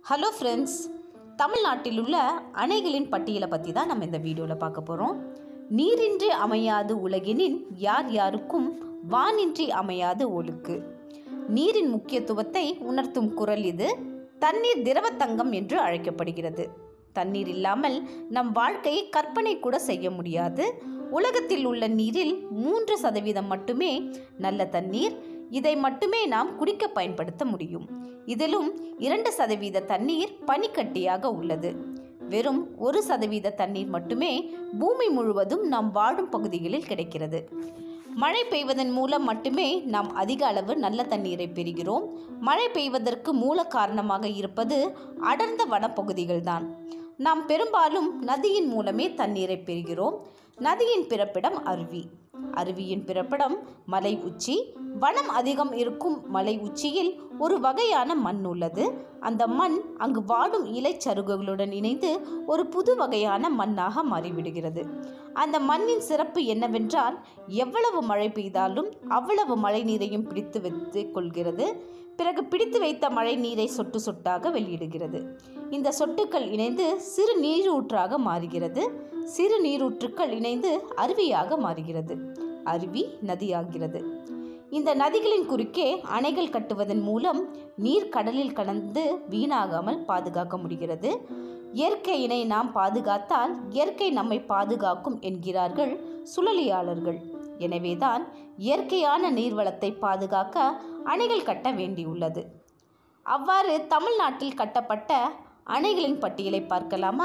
hello friends தமிழ்நாட்டில் உள்ள அணைகளின் பட்டியலை பற்றி தான் நம்ம இந்த வீடியோவில் பார்க்க போகிறோம் நீரின்றி அமையாது உலகினின் யார் யாருக்கும் வானின்றி அமையாது ஒழுக்கு நீரின் முக்கியத்துவத்தை உணர்த்தும் குரல் இது தண்ணீர் திரவத்தங்கம் என்று அழைக்கப்படுகிறது தண்ணீர் இல்லாமல் நம் வாழ்க்கையை கற்பனை கூட செய்ய முடியாது உலகத்தில் உள்ள நீரில் மூன்று சதவீதம் மட்டுமே நல்ல தண்ணீர் இதை மட்டுமே நாம் குடிக்க பயன்படுத்த முடியும் இதிலும் இரண்டு சதவீத தண்ணீர் பனிக்கட்டியாக உள்ளது வெறும் ஒரு சதவீத தண்ணீர் மட்டுமே பூமி முழுவதும் நாம் வாழும் பகுதிகளில் கிடைக்கிறது மழை பெய்வதன் மூலம் மட்டுமே நாம் அதிக அளவு நல்ல தண்ணீரை பெறுகிறோம் மழை பெய்வதற்கு மூல காரணமாக இருப்பது அடர்ந்த வனப்பகுதிகள்தான் நாம் பெரும்பாலும் நதியின் மூலமே தண்ணீரை பெறுகிறோம் நதியின் பிறப்பிடம் அருவி அருவியின் பிறப்பிடம் மலை உச்சி வனம் அதிகம் இருக்கும் மலை உச்சியில் ஒரு வகையான மண் உள்ளது அந்த மண் அங்கு வாடும் இலைச்சருகுகளுடன் இணைந்து ஒரு புது வகையான மண்ணாக மாறிவிடுகிறது அந்த மண்ணின் சிறப்பு என்னவென்றால் எவ்வளவு மழை பெய்தாலும் அவ்வளவு மழை நீரையும் பிடித்து வைத்து கொள்கிறது பிறகு பிடித்து வைத்த மழை நீரை சொட்டு சொட்டாக வெளியிடுகிறது இந்த சொட்டுக்கள் இணைந்து சிறு நீரூற்றாக மாறுகிறது சிறு நீரூற்றுக்கள் இணைந்து அருவியாக மாறுகிறது அருவி நதியாகிறது இந்த நதிகளின் குறுக்கே அணைகள் கட்டுவதன் மூலம் நீர் கடலில் கலந்து வீணாகாமல் பாதுகாக்க முடிகிறது இயற்கையினை நாம் பாதுகாத்தால் இயற்கை நம்மை பாதுகாக்கும் என்கிறார்கள் சுழலியாளர்கள் எனவேதான் இயற்கையான நீர்வளத்தை பாதுகாக்க அணைகள் கட்ட வேண்டியுள்ளது அவ்வாறு தமிழ்நாட்டில் கட்டப்பட்ட அணைகளின் பட்டியலை பார்க்கலாமா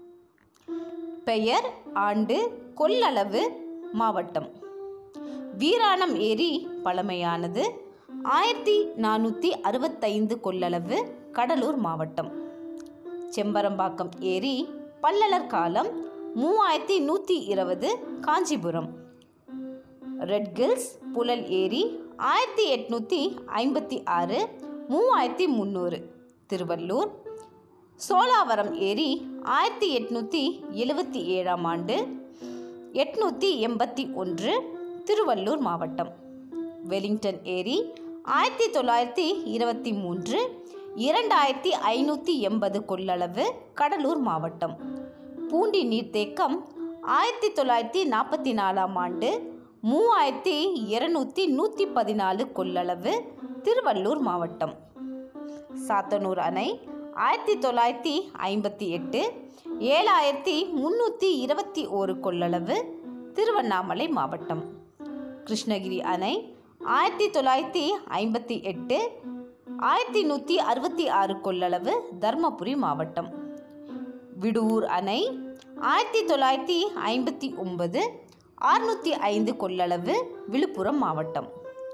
பெயர் ஆண்டு கொள்ளளவு மாவட்டம் வீராணம் ஏரி பழமையானது ஆயிரத்தி நானூற்றி அறுபத்தைந்து கொள்ளளவு கடலூர் மாவட்டம் செம்பரம்பாக்கம் ஏரி பல்லளர் காலம் மூவாயிரத்தி நூற்றி இருபது காஞ்சிபுரம் ரெட்கில்ஸ் புழல் ஏரி ஆயிரத்தி எட்நூற்றி ஐம்பத்தி ஆறு மூவாயிரத்தி முந்நூறு திருவள்ளூர் சோலாவரம் ஏரி ஆயிரத்தி எட்நூற்றி எழுபத்தி ஏழாம் ஆண்டு எட்நூற்றி எண்பத்தி ஒன்று திருவள்ளூர் மாவட்டம் வெலிங்டன் ஏரி ஆயிரத்தி தொள்ளாயிரத்தி இருபத்தி மூன்று இரண்டாயிரத்தி ஐநூற்றி எண்பது கொள்ளளவு கடலூர் மாவட்டம் பூண்டி நீர்த்தேக்கம் ஆயிரத்தி தொள்ளாயிரத்தி நாற்பத்தி நாலாம் ஆண்டு மூவாயிரத்தி இருநூற்றி நூற்றி பதினாலு கொள்ளளவு திருவள்ளூர் மாவட்டம் சாத்தனூர் அணை ஆயிரத்தி தொள்ளாயிரத்தி ஐம்பத்தி எட்டு ஏழாயிரத்தி முந்நூற்றி இருபத்தி ஓரு கொள்ளளவு திருவண்ணாமலை மாவட்டம் கிருஷ்ணகிரி அணை ஆயிரத்தி தொள்ளாயிரத்தி ஐம்பத்தி எட்டு ஆயிரத்தி நூற்றி அறுபத்தி ஆறு கொள்ளளவு தர்மபுரி மாவட்டம் விடுவூர் அணை ஆயிரத்தி தொள்ளாயிரத்தி ஐம்பத்தி ஒன்பது அறுநூற்றி ஐந்து கொள்ளளவு விழுப்புரம் மாவட்டம்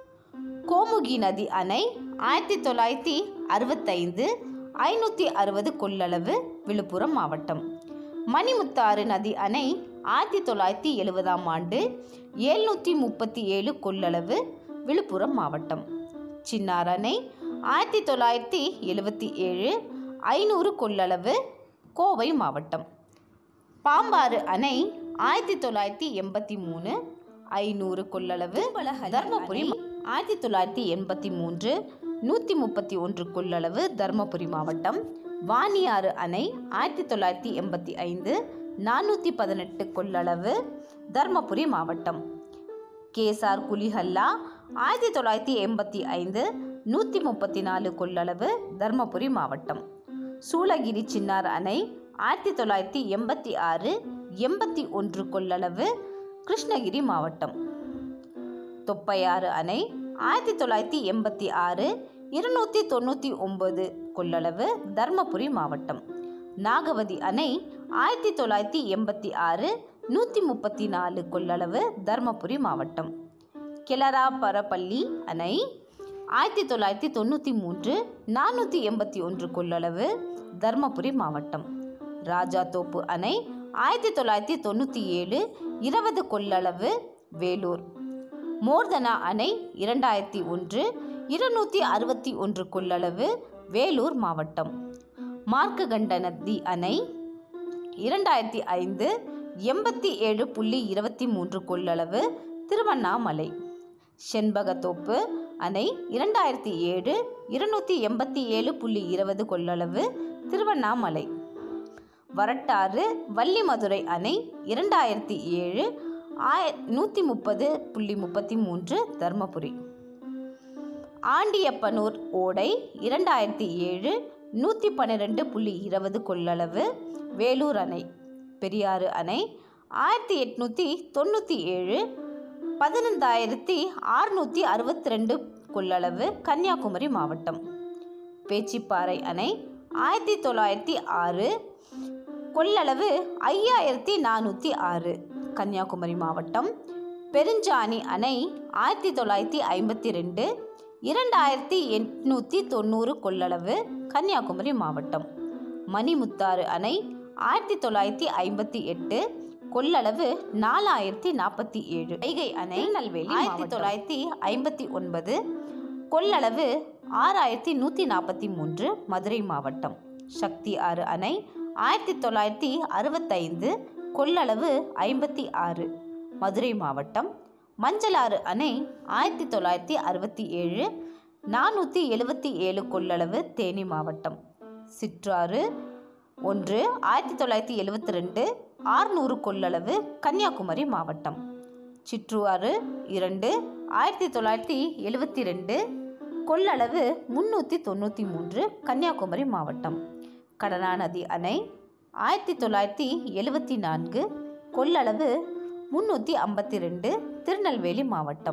கோமுகி நதி அணை ஆயிரத்தி தொள்ளாயிரத்தி அறுபத்தைந்து ஐநூற்றி அறுபது கொள்ளளவு விழுப்புரம் மாவட்டம் மணிமுத்தாறு நதி அணை ஆயிரத்தி தொள்ளாயிரத்தி எழுபதாம் ஆண்டு எழுநூற்றி முப்பத்தி ஏழு கொள்ளளவு விழுப்புரம் மாவட்டம் சின்னார் அணை ஆயிரத்தி தொள்ளாயிரத்தி எழுபத்தி ஏழு ஐநூறு கொள்ளளவு கோவை மாவட்டம் பாம்பாறு அணை ஆயிரத்தி தொள்ளாயிரத்தி எண்பத்தி மூணு ஐநூறு கொள்ளளவு தர்மபுரி ஆயிரத்தி தொள்ளாயிரத்தி எண்பத்தி மூன்று நூற்றி முப்பத்தி ஒன்று கொள்ளளவு தர்மபுரி மாவட்டம் வாணியாறு அணை ஆயிரத்தி தொள்ளாயிரத்தி எண்பத்தி ஐந்து நானூற்றி பதினெட்டு கொள்ளளவு தர்மபுரி மாவட்டம் கேசார் குலிஹல்லா ஆயிரத்தி தொள்ளாயிரத்தி எண்பத்தி ஐந்து நூற்றி முப்பத்தி நாலு கொள்ளளவு தர்மபுரி மாவட்டம் சூளகிரி சின்னார் அணை ஆயிரத்தி தொள்ளாயிரத்தி எண்பத்தி ஆறு எண்பத்தி ஒன்று கொள்ளளவு கிருஷ்ணகிரி மாவட்டம் தொப்பையாறு அணை ஆயிரத்தி தொள்ளாயிரத்தி எண்பத்தி ஆறு இருநூற்றி தொண்ணூற்றி ஒம்பது கொள்ளளவு தர்மபுரி மாவட்டம் நாகவதி அணை ஆயிரத்தி தொள்ளாயிரத்தி எண்பத்தி ஆறு நூற்றி முப்பத்தி நாலு கொள்ளளவு தர்மபுரி மாவட்டம் கிளராபரப்பள்ளி அணை ஆயிரத்தி தொள்ளாயிரத்தி தொண்ணூற்றி மூன்று நானூற்றி எண்பத்தி ஒன்று கொள்ளளவு தர்மபுரி மாவட்டம் ராஜாதோப்பு அணை ஆயிரத்தி தொள்ளாயிரத்தி தொண்ணூற்றி ஏழு இருபது கொள்ளளவு வேலூர் மோர்தனா அணை இரண்டாயிரத்தி ஒன்று இருநூற்றி அறுபத்தி ஒன்று கொள்ளளவு வேலூர் மாவட்டம் மார்க்ககண்ட நதி அணை இரண்டாயிரத்தி ஐந்து எண்பத்தி ஏழு புள்ளி இருபத்தி மூன்று கொள்ளளவு திருவண்ணாமலை செண்பகத்தோப்பு அணை இரண்டாயிரத்தி ஏழு இருநூற்றி எண்பத்தி ஏழு புள்ளி இருபது கொள்ளளவு திருவண்ணாமலை வரட்டாறு வள்ளிமதுரை அணை இரண்டாயிரத்தி ஏழு ஆய நூற்றி முப்பது புள்ளி முப்பத்தி மூன்று தர்மபுரி ஆண்டியப்பனூர் ஓடை இரண்டாயிரத்தி ஏழு நூற்றி பன்னிரெண்டு புள்ளி இருபது கொள்ளளவு வேலூர் அணை பெரியாறு அணை ஆயிரத்தி எட்நூற்றி தொண்ணூற்றி ஏழு பதினைந்தாயிரத்தி அறுநூற்றி அறுபத்தி ரெண்டு கொள்ளளவு கன்னியாகுமரி மாவட்டம் பேச்சிப்பாறை அணை ஆயிரத்தி தொள்ளாயிரத்தி ஆறு கொள்ளளவு ஐயாயிரத்தி நானூற்றி ஆறு கன்னியாகுமரி மாவட்டம் பெருஞ்சாணி அணை ஆயிரத்தி தொள்ளாயிரத்தி ஐம்பத்தி ரெண்டு இரண்டாயிரத்தி எட்நூற்றி தொண்ணூறு கொள்ளளவு கன்னியாகுமரி மாவட்டம் மணிமுத்தாறு அணை ஆயிரத்தி தொள்ளாயிரத்தி ஐம்பத்தி எட்டு கொள்ளளவு நாலாயிரத்தி நாற்பத்தி ஏழு வைகை அணை நல்வேலி ஆயிரத்தி தொள்ளாயிரத்தி ஐம்பத்தி ஒன்பது கொள்ளளவு ஆறாயிரத்தி நூற்றி நாற்பத்தி மூன்று மதுரை மாவட்டம் சக்தி ஆறு அணை ஆயிரத்தி தொள்ளாயிரத்தி அறுபத்தைந்து கொள்ளளவு ஐம்பத்தி ஆறு மதுரை மாவட்டம் மஞ்சளாறு அணை ஆயிரத்தி தொள்ளாயிரத்தி அறுபத்தி ஏழு நானூற்றி எழுபத்தி ஏழு கொள்ளளவு தேனி மாவட்டம் சிற்றாறு ஒன்று ஆயிரத்தி தொள்ளாயிரத்தி எழுபத்தி ரெண்டு ஆறுநூறு கொள்ளளவு கன்னியாகுமரி மாவட்டம் சிற்றூர் இரண்டு ஆயிரத்தி தொள்ளாயிரத்தி எழுபத்தி ரெண்டு கொள்ளளவு முன்னூற்றி தொண்ணூற்றி மூன்று கன்னியாகுமரி மாவட்டம் கடனாநதி அணை ஆயிரத்தி தொள்ளாயிரத்தி எழுபத்தி நான்கு கொள்ளளவு முன்னூற்றி ஐம்பத்தி ரெண்டு திருநெல்வேலி மாவட்டம்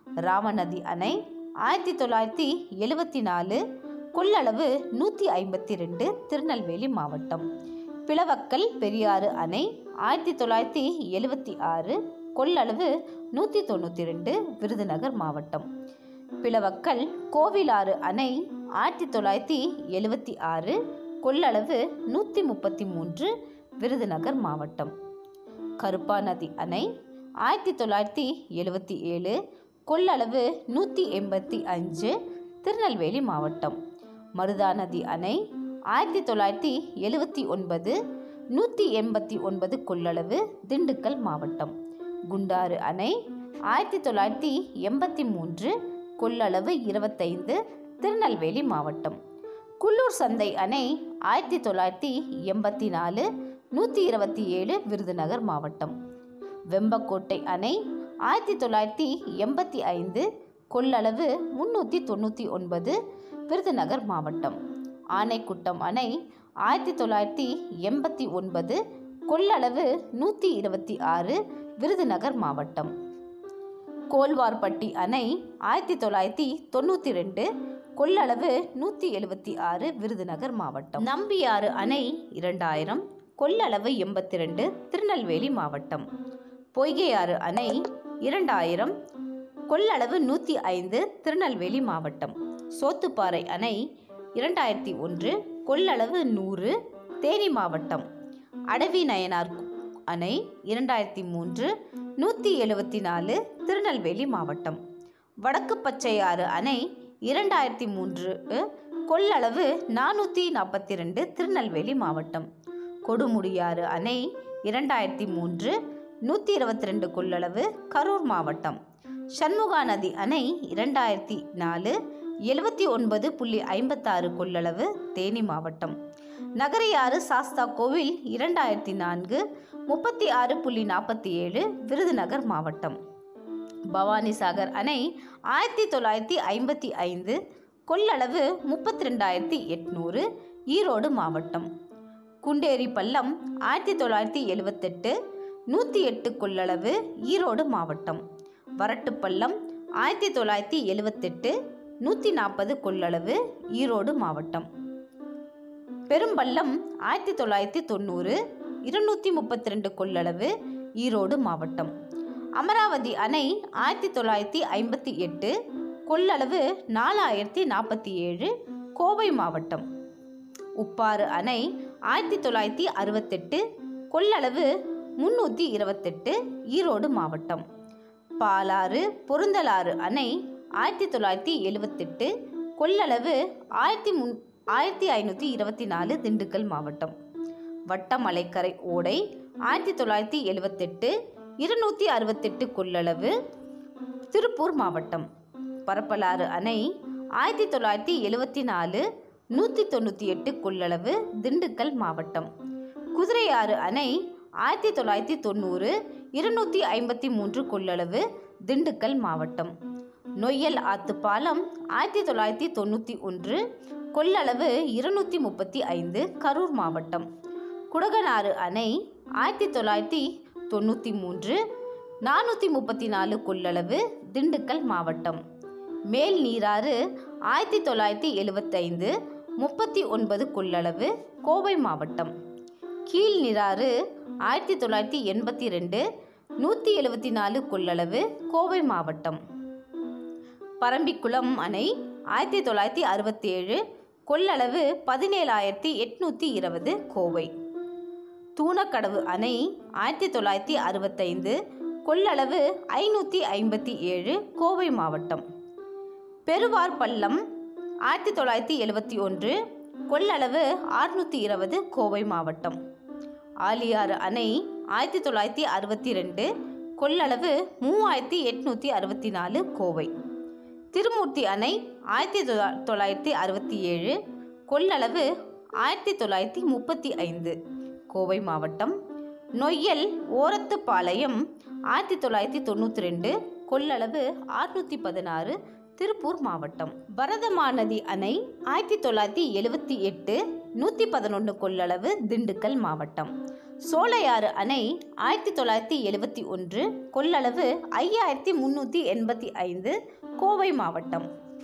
ராமநதி அணை ஆயிரத்தி தொள்ளாயிரத்தி எழுபத்தி நாலு கொள்ளளவு நூற்றி ஐம்பத்தி ரெண்டு திருநெல்வேலி மாவட்டம் பிளவக்கல் பெரியாறு அணை ஆயிரத்தி தொள்ளாயிரத்தி எழுபத்தி ஆறு கொள்ளளவு நூற்றி தொண்ணூற்றி ரெண்டு விருதுநகர் மாவட்டம் பிளவக்கல் கோவிலாறு அணை ஆயிரத்தி தொள்ளாயிரத்தி எழுபத்தி ஆறு கொள்ளளவு நூற்றி முப்பத்தி மூன்று விருதுநகர் மாவட்டம் கருப்பாநதி அணை ஆயிரத்தி தொள்ளாயிரத்தி எழுபத்தி ஏழு கொள்ளளவு நூற்றி எண்பத்தி அஞ்சு திருநெல்வேலி மாவட்டம் மருதாநதி அணை ஆயிரத்தி தொள்ளாயிரத்தி எழுபத்தி ஒன்பது நூற்றி எண்பத்தி ஒன்பது கொள்ளளவு திண்டுக்கல் மாவட்டம் குண்டாறு அணை ஆயிரத்தி தொள்ளாயிரத்தி எண்பத்தி மூன்று கொள்ளளவு இருபத்தைந்து திருநெல்வேலி மாவட்டம் குள்ளூர் சந்தை அணை ஆயிரத்தி தொள்ளாயிரத்தி எண்பத்தி நாலு நூற்றி இருபத்தி ஏழு விருதுநகர் மாவட்டம் வெம்பக்கோட்டை அணை ஆயிரத்தி தொள்ளாயிரத்தி எண்பத்தி ஐந்து கொள்ளளவு முன்னூற்றி தொண்ணூற்றி ஒன்பது விருதுநகர் மாவட்டம் ஆனைக்குட்டம் அணை ஆயிரத்தி தொள்ளாயிரத்தி எண்பத்தி ஒன்பது கொள்ளளவு நூற்றி இருபத்தி ஆறு விருதுநகர் மாவட்டம் கோல்வார்பட்டி அணை ஆயிரத்தி தொள்ளாயிரத்தி தொண்ணூற்றி ரெண்டு கொள்ளளவு நூற்றி எழுபத்தி ஆறு விருதுநகர் மாவட்டம் நம்பியாறு அணை இரண்டாயிரம் கொள்ளளவு எண்பத்தி ரெண்டு திருநெல்வேலி மாவட்டம் பொய்கையாறு அணை இரண்டாயிரம் கொள்ளளவு நூற்றி ஐந்து திருநெல்வேலி மாவட்டம் சோத்துப்பாறை அணை இரண்டாயிரத்தி ஒன்று கொள்ளளவு நூறு தேனி மாவட்டம் அடவி நயனார் அணை இரண்டாயிரத்தி மூன்று நூற்றி எழுபத்தி நாலு திருநெல்வேலி மாவட்டம் வடக்கு பச்சையாறு அணை இரண்டாயிரத்தி மூன்று கொள்ளளவு நானூற்றி நாற்பத்தி ரெண்டு திருநெல்வேலி மாவட்டம் கொடுமுடியாறு அணை இரண்டாயிரத்தி மூன்று நூற்றி இருபத்தி ரெண்டு கொள்ளளவு கரூர் மாவட்டம் சண்முகா நதி அணை இரண்டாயிரத்தி நாலு எழுபத்தி ஒன்பது புள்ளி ஐம்பத்தாறு கொள்ளளவு தேனி மாவட்டம் நகரையாறு சாஸ்தா கோவில் இரண்டாயிரத்தி நான்கு முப்பத்தி ஆறு புள்ளி நாற்பத்தி ஏழு விருதுநகர் மாவட்டம் பவானிசாகர் அணை ஆயிரத்தி தொள்ளாயிரத்தி ஐம்பத்தி ஐந்து கொள்ளளவு முப்பத்தி ரெண்டாயிரத்தி எட்நூறு ஈரோடு மாவட்டம் குண்டேரி பள்ளம் ஆயிரத்தி தொள்ளாயிரத்தி எழுவத்தெட்டு நூற்றி எட்டு கொள்ளளவு ஈரோடு மாவட்டம் வரட்டுப்பள்ளம் ஆயிரத்தி தொள்ளாயிரத்தி எழுவத்தெட்டு நூற்றி நாற்பது கொள்ளளவு ஈரோடு மாவட்டம் பெரும்பள்ளம் ஆயிரத்தி தொள்ளாயிரத்தி தொண்ணூறு இருநூற்றி முப்பத்தி ரெண்டு கொள்ளளவு ஈரோடு மாவட்டம் அமராவதி அணை ஆயிரத்தி தொள்ளாயிரத்தி ஐம்பத்தி எட்டு கொள்ளளவு நாலாயிரத்தி நாற்பத்தி ஏழு கோவை மாவட்டம் உப்பாறு அணை ஆயிரத்தி தொள்ளாயிரத்தி அறுபத்தெட்டு கொள்ளளவு முன்னூற்றி இருபத்தெட்டு ஈரோடு மாவட்டம் பாலாறு பொருந்தலாறு அணை ஆயிரத்தி தொள்ளாயிரத்தி எழுவத்தெட்டு கொள்ளளவு ஆயிரத்தி முன் ஆயிரத்தி ஐநூற்றி இருபத்தி நாலு திண்டுக்கல் மாவட்டம் வட்டமலைக்கரை ஓடை ஆயிரத்தி தொள்ளாயிரத்தி எழுவத்தெட்டு இருநூற்றி அறுபத்தெட்டு கொள்ளளவு திருப்பூர் மாவட்டம் பரப்பலாறு அணை ஆயிரத்தி தொள்ளாயிரத்தி எழுவத்தி நாலு நூற்றி தொண்ணூற்றி எட்டு கொள்ளளவு திண்டுக்கல் மாவட்டம் குதிரையாறு அணை ஆயிரத்தி தொள்ளாயிரத்தி தொண்ணூறு இருநூற்றி ஐம்பத்தி மூன்று கொள்ளளவு திண்டுக்கல் மாவட்டம் நொய்யல் ஆத்து பாலம் ஆயிரத்தி தொள்ளாயிரத்தி தொண்ணூற்றி ஒன்று கொள்ளளவு இருநூற்றி முப்பத்தி ஐந்து கரூர் மாவட்டம் குடகனாறு அணை ஆயிரத்தி தொள்ளாயிரத்தி தொண்ணூற்றி மூன்று நானூற்றி முப்பத்தி நாலு கொள்ளளவு திண்டுக்கல் மாவட்டம் மேல் நீராறு ஆயிரத்தி தொள்ளாயிரத்தி எழுபத்தைந்து முப்பத்தி ஒன்பது கொள்ளளவு கோவை மாவட்டம் கீழ் நீராறு ஆயிரத்தி தொள்ளாயிரத்தி எண்பத்தி ரெண்டு நூற்றி எழுபத்தி நாலு கொள்ளளவு கோவை மாவட்டம் பரம்பிக்குளம் அணை ஆயிரத்தி தொள்ளாயிரத்தி அறுபத்தேழு கொள்ளளவு பதினேழாயிரத்தி எட்நூற்றி இருபது கோவை தூணக்கடவு அணை ஆயிரத்தி தொள்ளாயிரத்தி அறுபத்தைந்து கொள்ளளவு ஐநூற்றி ஐம்பத்தி ஏழு கோவை மாவட்டம் பெருவார் பள்ளம் ஆயிரத்தி தொள்ளாயிரத்தி எழுபத்தி ஒன்று கொள்ளளவு ஆறுநூற்றி இருபது கோவை மாவட்டம் ஆலியாறு அணை ஆயிரத்தி தொள்ளாயிரத்தி அறுபத்தி ரெண்டு கொள்ளளவு மூவாயிரத்தி எட்நூற்றி அறுபத்தி நாலு கோவை திருமூர்த்தி அணை ஆயிரத்தி தொள்ளா தொள்ளாயிரத்தி அறுபத்தி ஏழு கொள்ளளவு ஆயிரத்தி தொள்ளாயிரத்தி முப்பத்தி ஐந்து கோவை மாவட்டம் நொய்யல் ஓரத்துப்பாளையம் ஆயிரத்தி தொள்ளாயிரத்தி தொண்ணூற்றி ரெண்டு கொள்ளளவு ஆறுநூற்றி பதினாறு திருப்பூர் மாவட்டம் பரதமாநதி அணை ஆயிரத்தி தொள்ளாயிரத்தி எழுவத்தி எட்டு நூற்றி பதினொன்று கொள்ளளவு திண்டுக்கல் மாவட்டம் சோலையாறு அணை ஆயிரத்தி தொள்ளாயிரத்தி எழுவத்தி ஒன்று கொள்ளளவு ஐயாயிரத்தி முந்நூற்றி எண்பத்தி ஐந்து கோவை மாவட்டம்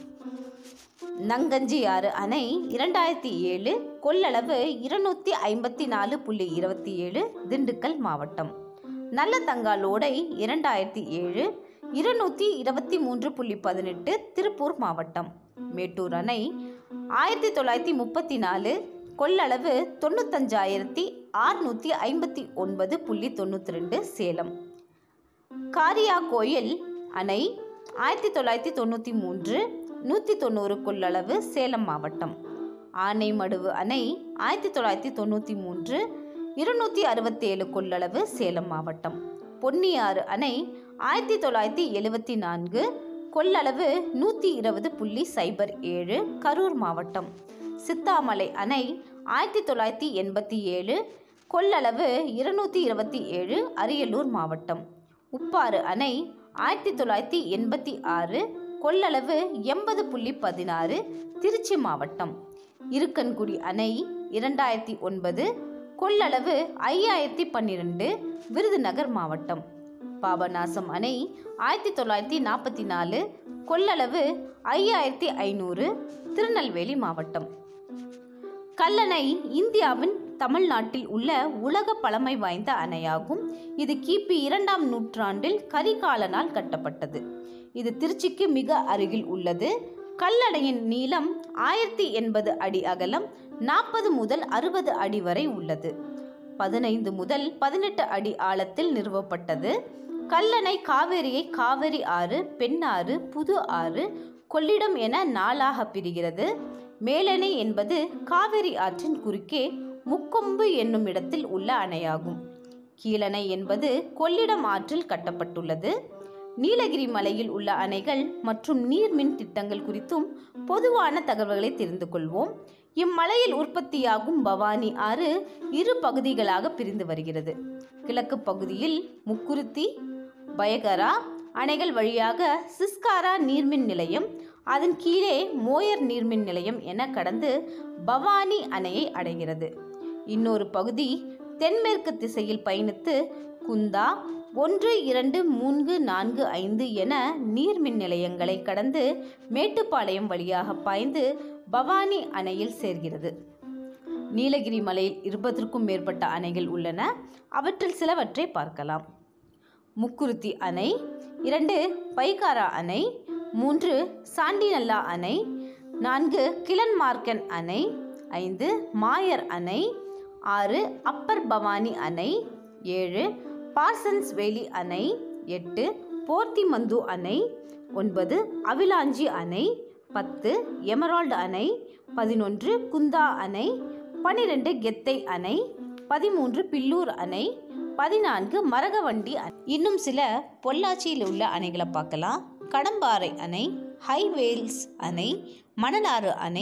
நங்கஞ்சியாறு அணை இரண்டாயிரத்தி ஏழு கொள்ளளவு இருநூற்றி ஐம்பத்தி நாலு புள்ளி இருபத்தி ஏழு திண்டுக்கல் மாவட்டம் நல்லதங்காலோடை இரண்டாயிரத்தி ஏழு இருநூற்றி இருபத்தி மூன்று புள்ளி பதினெட்டு திருப்பூர் மாவட்டம் மேட்டூர் அணை ஆயிரத்தி தொள்ளாயிரத்தி முப்பத்தி நாலு கொள்ளளவு தொண்ணூத்தஞ்சாயிரத்தி ஆறுநூற்றி ஐம்பத்தி ஒன்பது புள்ளி தொண்ணூற்றி ரெண்டு சேலம் காரியா கோயில் அணை ஆயிரத்தி தொள்ளாயிரத்தி தொண்ணூற்றி மூன்று நூற்றி தொண்ணூறு கொள்ளளவு சேலம் மாவட்டம் ஆனைமடுவு அணை ஆயிரத்தி தொள்ளாயிரத்தி தொண்ணூற்றி மூன்று இருநூற்றி அறுபத்தேழு கொள்ளளவு சேலம் மாவட்டம் பொன்னியாறு அணை ஆயிரத்தி தொள்ளாயிரத்தி எழுவத்தி நான்கு கொள்ளளவு நூற்றி இருபது புள்ளி சைபர் ஏழு கரூர் மாவட்டம் சித்தாமலை அணை ஆயிரத்தி தொள்ளாயிரத்தி எண்பத்தி ஏழு கொள்ளளவு இருநூற்றி இருபத்தி ஏழு அரியலூர் மாவட்டம் உப்பாறு அணை ஆயிரத்தி தொள்ளாயிரத்தி எண்பத்தி ஆறு கொள்ளளவு எண்பது புள்ளி பதினாறு திருச்சி மாவட்டம் இருக்கன்குடி அணை இரண்டாயிரத்தி ஒன்பது கொள்ளளவு ஐயாயிரத்தி பன்னிரெண்டு விருதுநகர் மாவட்டம் பாபநாசம் அணை ஆயிரத்தி தொள்ளாயிரத்தி நாற்பத்தி நாலு கொள்ளளவு ஐயாயிரத்தி ஐநூறு திருநெல்வேலி மாவட்டம் கல்லணை இந்தியாவின் தமிழ்நாட்டில் உள்ள உலக பழமை வாய்ந்த அணையாகும் இது கிபி இரண்டாம் நூற்றாண்டில் கரிகாலனால் கட்டப்பட்டது இது திருச்சிக்கு மிக அருகில் உள்ளது கல்லணையின் நீளம் ஆயிரத்தி எண்பது அடி அகலம் நாற்பது முதல் அறுபது அடி வரை உள்ளது பதினைந்து முதல் பதினெட்டு அடி ஆழத்தில் நிறுவப்பட்டது கல்லணை காவேரியை காவிரி ஆறு பெண்ணாறு புது ஆறு கொள்ளிடம் என நாளாக பிரிகிறது மேலணை என்பது காவிரி ஆற்றின் குறுக்கே முக்கொம்பு என்னும் இடத்தில் உள்ள அணையாகும் கீழணை என்பது கொள்ளிடம் ஆற்றில் கட்டப்பட்டுள்ளது நீலகிரி மலையில் உள்ள அணைகள் மற்றும் நீர்மின் திட்டங்கள் குறித்தும் பொதுவான தகவல்களை தெரிந்து கொள்வோம் இம்மலையில் உற்பத்தியாகும் பவானி ஆறு இரு பகுதிகளாக பிரிந்து வருகிறது கிழக்கு பகுதியில் முக்குருத்தி பயகரா அணைகள் வழியாக சிஸ்காரா நீர்மின் நிலையம் அதன் கீழே மோயர் நீர்மின் நிலையம் என கடந்து பவானி அணையை அடைகிறது இன்னொரு பகுதி தென்மேற்கு திசையில் பயணித்து குந்தா ஒன்று இரண்டு மூன்று நான்கு ஐந்து என நீர்மின் நிலையங்களை கடந்து மேட்டுப்பாளையம் வழியாக பாய்ந்து பவானி அணையில் சேர்கிறது நீலகிரி மலையில் இருபதற்கும் மேற்பட்ட அணைகள் உள்ளன அவற்றில் சிலவற்றை பார்க்கலாம் முக்குருத்தி அணை இரண்டு பைகாரா அணை மூன்று சாண்டிநல்லா அணை நான்கு கிளன்மார்க்கன் அணை ஐந்து மாயர் அணை ஆறு அப்பர் பவானி அணை ஏழு பார்சன்ஸ் வேலி அணை எட்டு போர்த்திமந்து அணை ஒன்பது அவிலாஞ்சி அணை பத்து எமரால்டு அணை பதினொன்று குந்தா அணை பனிரெண்டு கெத்தை அணை பதிமூன்று பில்லூர் அணை பதினான்கு மரகவண்டி அணை இன்னும் சில பொள்ளாச்சியில் உள்ள அணைகளை பார்க்கலாம் கடம்பாறை அணை ஹைவேல்ஸ் அணை மணலாறு அணை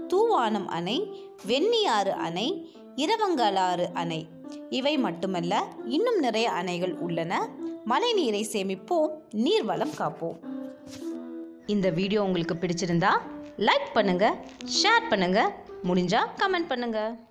தூவானம் அணை வெண்ணியாறு அணை இரவங்கலாறு அணை இவை மட்டுமல்ல இன்னும் நிறைய அணைகள் உள்ளன மழைநீரை சேமிப்போம் நீர்வளம் காப்போம் இந்த வீடியோ உங்களுக்கு பிடிச்சிருந்தா லைக் பண்ணுங்க ஷேர் பண்ணுங்க முடிஞ்சா கமெண்ட் பண்ணுங்க